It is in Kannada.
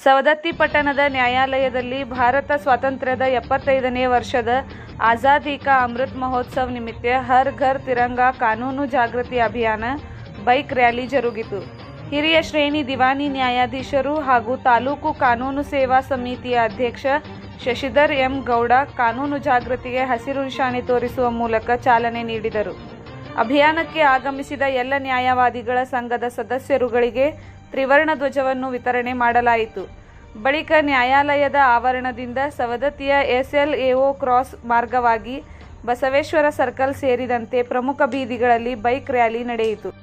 ಸವದತ್ತಿ ಪಟ್ಟಣದ ನ್ಯಾಯಾಲಯದಲ್ಲಿ ಭಾರತ ಸ್ವಾತಂತ್ರ್ಯದ ಎಪ್ಪತ್ತೈದನೇ ವರ್ಷದ ಆಜಾದಿ ಕಾ ಅಮೃತ್ ಮಹೋತ್ಸವ್ ನಿಮಿತ್ತ ಹರ್ ಘರ್ ತಿರಂಗಾ ಕಾನೂನು ಜಾಗೃತಿ ಅಭಿಯಾನ ಬೈಕ್ ರ್ಯಾಲಿ ಜರುಗಿತು ಹಿರಿಯ ಶ್ರೇಣಿ ದಿವಾನಿ ನ್ಯಾಯಾಧೀಶರು ಹಾಗೂ ತಾಲೂಕು ಕಾನೂನು ಸೇವಾ ಸಮಿತಿಯ ಅಧ್ಯಕ್ಷ ಶಶಿಧರ್ ಎಂ ಗೌಡ ಕಾನೂನು ಜಾಗೃತಿಗೆ ಹಸಿರು ನಿಶಾನೆ ತೋರಿಸುವ ಮೂಲಕ ಚಾಲನೆ ನೀಡಿದರು ಅಭಿಯಾನಕ್ಕೆ ಆಗಮಿಸಿದ ಎಲ್ಲ ನ್ಯಾಯವಾದಿಗಳ ಸಂಘದ ಸದಸ್ಯರುಗಳಿಗೆ ತ್ರಿವರ್ಣ ಧ್ವಜವನ್ನು ವಿತರಣೆ ಮಾಡಲಾಯಿತು ಬಳಿಕ ನ್ಯಾಯಾಲಯದ ಆವರಣದಿಂದ ಸವದತ್ತಿಯ ಎಸ್ಎಲ್ಎಒ ಕ್ರಾಸ್ ಮಾರ್ಗವಾಗಿ ಬಸವೇಶ್ವರ ಸರ್ಕಲ್ ಸೇರಿದಂತೆ ಪ್ರಮುಖ ಬೀದಿಗಳಲ್ಲಿ ಬೈಕ್ ರ್ಯಾಲಿ ನಡೆಯಿತು